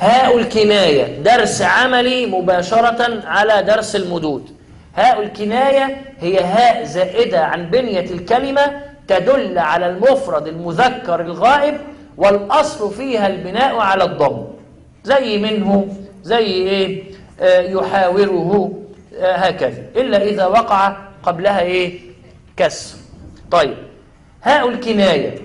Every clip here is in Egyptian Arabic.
هاء الكناية درس عملي مباشرة على درس المدود هاء الكناية هي هاء زائدة عن بنية الكلمة تدل على المفرد المذكر الغائب والأصل فيها البناء على الضم زي منه زي إيه آه يحاوره آه هكذا إلا إذا وقع قبلها إيه كسر طيب هاء الكناية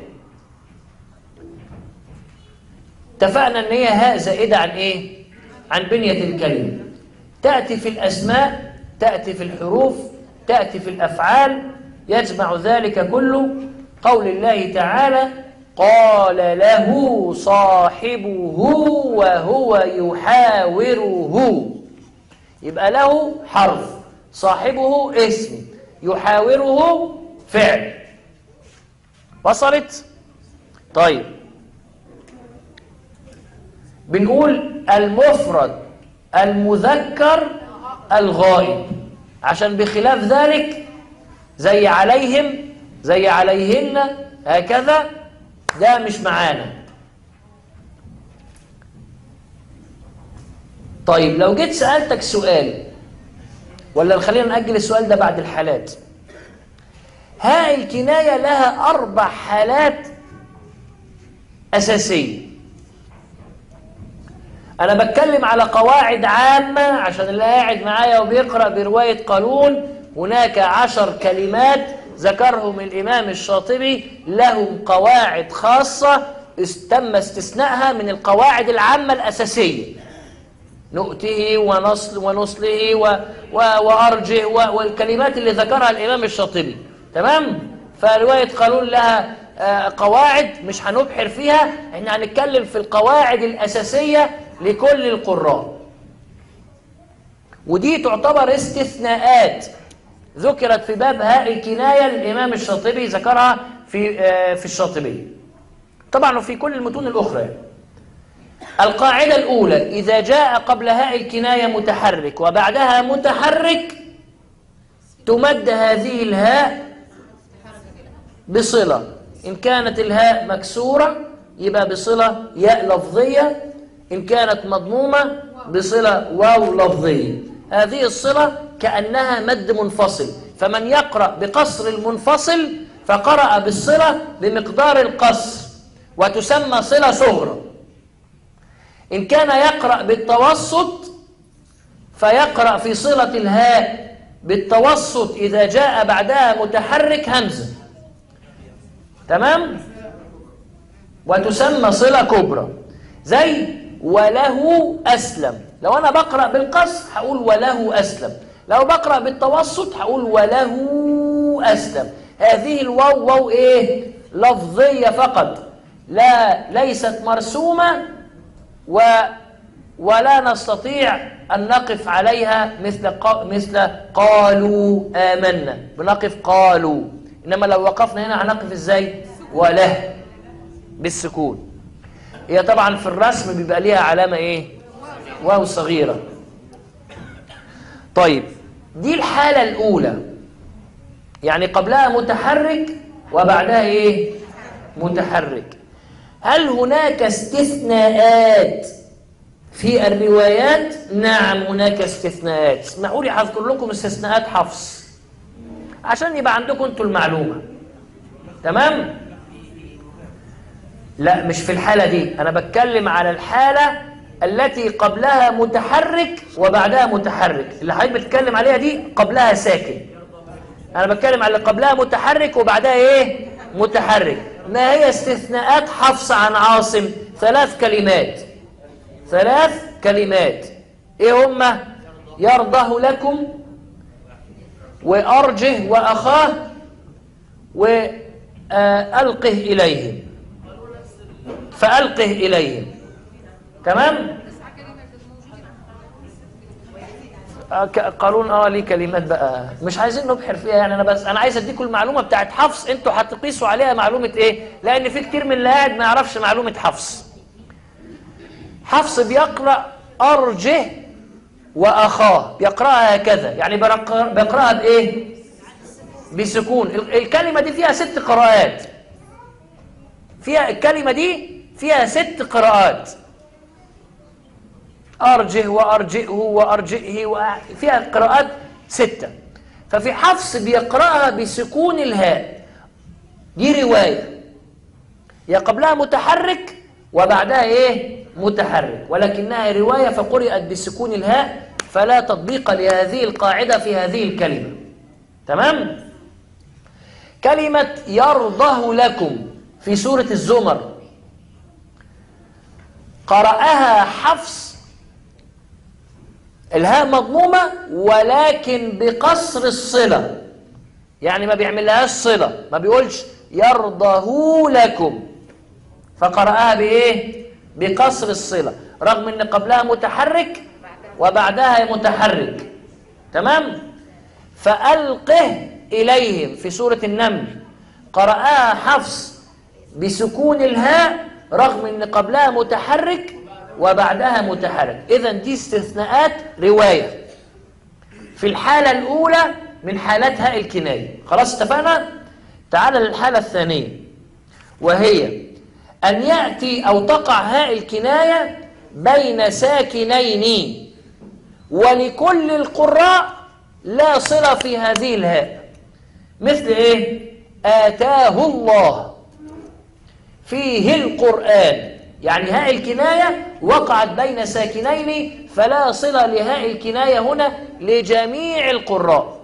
اتفقنا ان هي هاء زائدة عن ايه عن بنية الكلمة تأتي في الأسماء تأتي في الحروف تأتي في الأفعال يجمع ذلك كله قول الله تعالى قال له صاحبه وهو يحاوره يبقى له حرف صاحبه اسم يحاوره فعل وصلت طيب بنقول المفرد المذكر الغائب عشان بخلاف ذلك زي عليهم زي عليهن هكذا ده مش معانا طيب لو جيت سألتك سؤال ولا خلينا نأجل السؤال ده بعد الحالات هاء الكناية لها أربع حالات أساسية أنا بتكلم على قواعد عامة عشان اللي قاعد معايا وبيقرأ برواية قانون هناك عشر كلمات ذكرهم الإمام الشاطبي لهم قواعد خاصة تم استثنائها من القواعد العامة الأساسية نؤته ونصل ونصله و و وأرجه و والكلمات اللي ذكرها الإمام الشاطبي تمام؟ فرواية قانون لها آه قواعد مش هنبحر فيها احنا هنتكلم في القواعد الأساسية لكل القراء ودي تعتبر استثناءات ذكرت في باب هاء الكناية الإمام الشاطبي ذكرها في آه في الشاطبي طبعا وفي كل المتون الأخرى القاعدة الأولى إذا جاء قبل هاء الكناية متحرك وبعدها متحرك تمد هذه الهاء بصلة إن كانت الهاء مكسورة يبقى بصلة ياء لفظية إن كانت مضمومة بصلة واو لفظية هذه الصلة كأنها مد منفصل فمن يقرأ بقصر المنفصل فقرأ بالصلة بمقدار القصر وتسمى صلة صغرى إن كان يقرأ بالتوسط فيقرأ في صلة الهاء بالتوسط إذا جاء بعدها متحرك همزة تمام؟ وتسمى صلة كبرى زي وله أسلم لو أنا بقرأ بالقصر هقول وله أسلم لو بقرأ بالتوسط هقول وله أسلم هذه الواو واو إيه لفظية فقط لا ليست مرسومة و ولا نستطيع أن نقف عليها مثل مثل قالوا آمنا بنقف قالوا إنما لو وقفنا هنا هنقف إزاي وله بالسكون هي طبعا في الرسم بيبقى ليها علامة ايه واو صغيرة طيب دي الحالة الأولى يعني قبلها متحرك وبعدها ايه متحرك هل هناك استثناءات في الروايات نعم هناك استثناءات اسمحوا لي هذكر لكم استثناءات حفص عشان يبقى عندكم انتوا المعلومة تمام لا مش في الحالة دي أنا بتكلم على الحالة التي قبلها متحرك وبعدها متحرك اللي حضرتك بتتكلم عليها دي قبلها ساكن أنا بتكلم على اللي قبلها متحرك وبعدها إيه متحرك ما هي استثناءات حفص عن عاصم ثلاث كلمات ثلاث كلمات إيه هما يرضه لكم وأرجه وأخاه وألقه إليهم فألقه إليهم تمام قالون اه ليه كلمات بقى مش عايزين نبحر فيها يعني انا بس انا عايز اديكم المعلومه بتاعت حفص انتوا هتقيسوا عليها معلومه ايه لان في كتير من اللي قاعد ما يعرفش معلومه حفص حفص بيقرا ارجه واخاه بيقراها هكذا يعني بيقراها بايه بسكون الكلمه دي فيها ست قراءات فيها الكلمه دي فيها ست قراءات أرجه وأرجئه وأرجئه وأ- فيها قراءات ستة ففي حفص بيقرأها بسكون الهاء دي رواية يا قبلها متحرك وبعدها ايه متحرك ولكنها رواية فقرأت بسكون الهاء فلا تطبيق لهذه القاعدة في هذه الكلمة تمام كلمة يرضه لكم في سورة الزمر قرأها حفص الهاء مضمومة ولكن بقصر الصلة يعني ما بيعملهاش صلة ما بيقولش يرضه لكم فقرأها بإيه؟ بقصر الصلة رغم أن قبلها متحرك وبعدها متحرك تمام؟ فألقه إليهم في سورة النمل قرأها حفص بسكون الهاء رغم أن قبلها متحرك وبعدها متحرك إذا دي استثناءات رواية في الحالة الأولى من حالات هاء الكناية خلاص اتفقنا؟ تعال للحالة الثانية وهي أن يأتي أو تقع هاء الكناية بين ساكنين ولكل القراء لا صلة في هذه الهاء مثل إيه؟ آتاه الله فيه القرآن يعني هاء الكناية وقعت بين ساكنين فلا صلة لهاء الكناية هنا لجميع القراء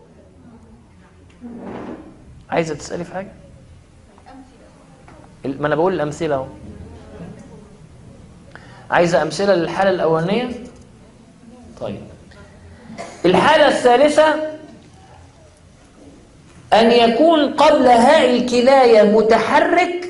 عايزة تسألي في حاجة؟ ما أنا بقول الأمثلة أهو عايزة أمثلة للحالة الأولانية؟ طيب الحالة الثالثة أن يكون قبل هاء الكناية متحرك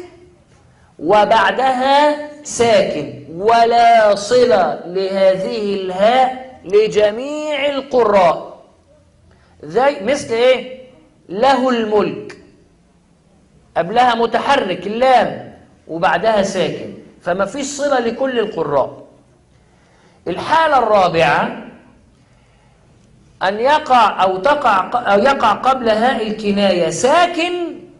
وبعدها ساكن ولا صلة لهذه الهاء لجميع القراء زي مثل ايه له الملك قبلها متحرك اللام وبعدها ساكن فما فيش صلة لكل القراء الحالة الرابعة أن يقع أو تقع أو يقع قبل هاء الكناية ساكن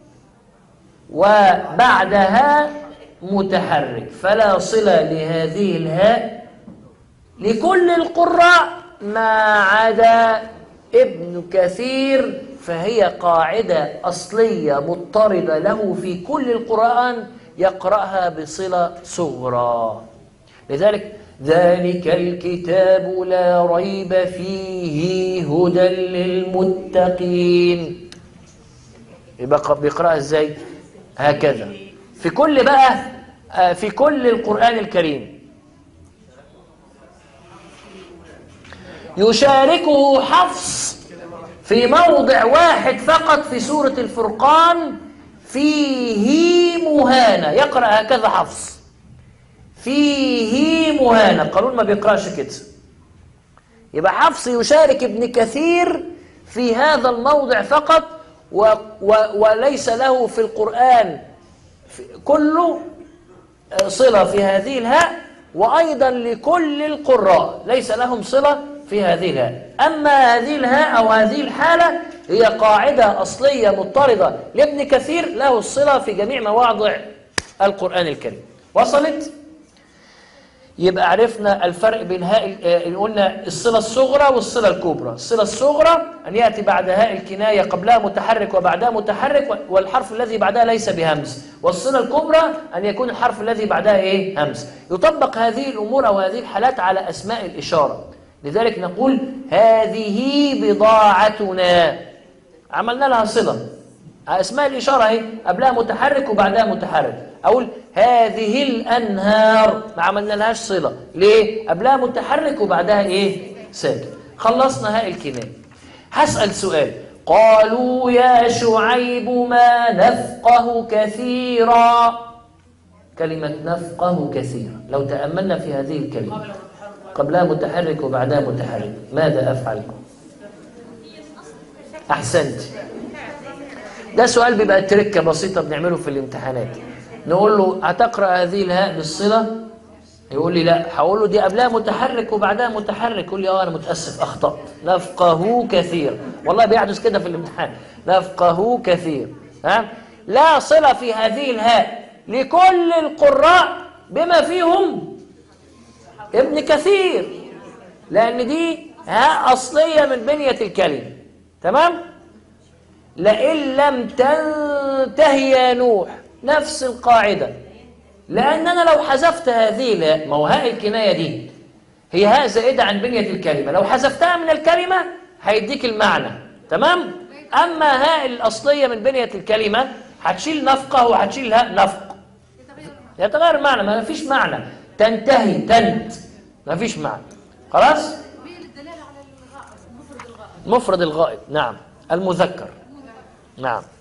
وبعدها متحرك فلا صلة لهذه الهاء لكل القراء ما عدا ابن كثير فهي قاعدة أصلية مضطردة له في كل القرآن يقرأها بصلة صغرى لذلك ذلك الكتاب لا ريب فيه هدى للمتقين يبقى بيقرأها ازاي هكذا في كل بقى آه، في كل القرآن الكريم يشاركه حفص في موضع واحد فقط في سورة الفرقان فيه مهانة يقرأ هكذا حفص فيه مهانة قانون ما بيقرأش كده يبقى حفص يشارك ابن كثير في هذا الموضع فقط و و وليس له في القرآن في كله صلة في هذه الهاء وأيضا لكل القراء ليس لهم صلة في هذه الهاء أما هذه الهاء أو هذه الحالة هي قاعدة أصلية مضطردة لابن كثير له الصلة في جميع مواضع القرآن الكريم وصلت؟ يبقى عرفنا الفرق بين هاء آه، قلنا الصلة الصغرى والصلة الكبرى الصلة الصغرى أن يأتي بعد هاء الكناية قبلها متحرك وبعدها متحرك والحرف الذي بعدها ليس بهمز والصلة الكبرى أن يكون الحرف الذي بعدها إيه همز يطبق هذه الأمور أو هذه الحالات على أسماء الإشارة لذلك نقول هذه بضاعتنا عملنا لها صلة أسماء الإشارة اهي قبلها متحرك وبعدها متحرك أقول هذه الأنهار ما عملنا لهاش صلة ليه؟ قبلها متحرك وبعدها إيه؟ ساكن خلصنا هاء الكناية هسأل سؤال قالوا يا شعيب ما نفقه كثيرا كلمة نفقه كثيرا لو تأملنا في هذه الكلمة قبلها متحرك وبعدها متحرك ماذا أفعل؟ أحسنت ده سؤال بيبقى تركة بسيطة بنعمله في الامتحانات نقول له هتقرأ هذه الهاء بالصلة يقول لي لا هقول له دي قبلها متحرك وبعدها متحرك يقول لي اه انا متاسف اخطات نفقه كثير والله بيحدث كده في الامتحان نفقه كثير ها لا صله في هذه الهاء لكل القراء بما فيهم ابن كثير لأن دي ها أصلية من بنية الكلمة تمام لئن لم تنتهي يا نوح نفس القاعدة لأن أنا لو حذفت هذه لا ما هو هاء الكناية دي هي هاء زائدة عن بنية الكلمة لو حذفتها من الكلمة هيديك المعنى تمام أما هاء الأصلية من بنية الكلمة هتشيل نفقة وهتشيل هاء نفق يتغير المعنى ما فيش معنى تنتهي تنت ما فيش معنى خلاص هي للدلاله على الغائب مفرد الغائب مفرد الغائب نعم المذكر نعم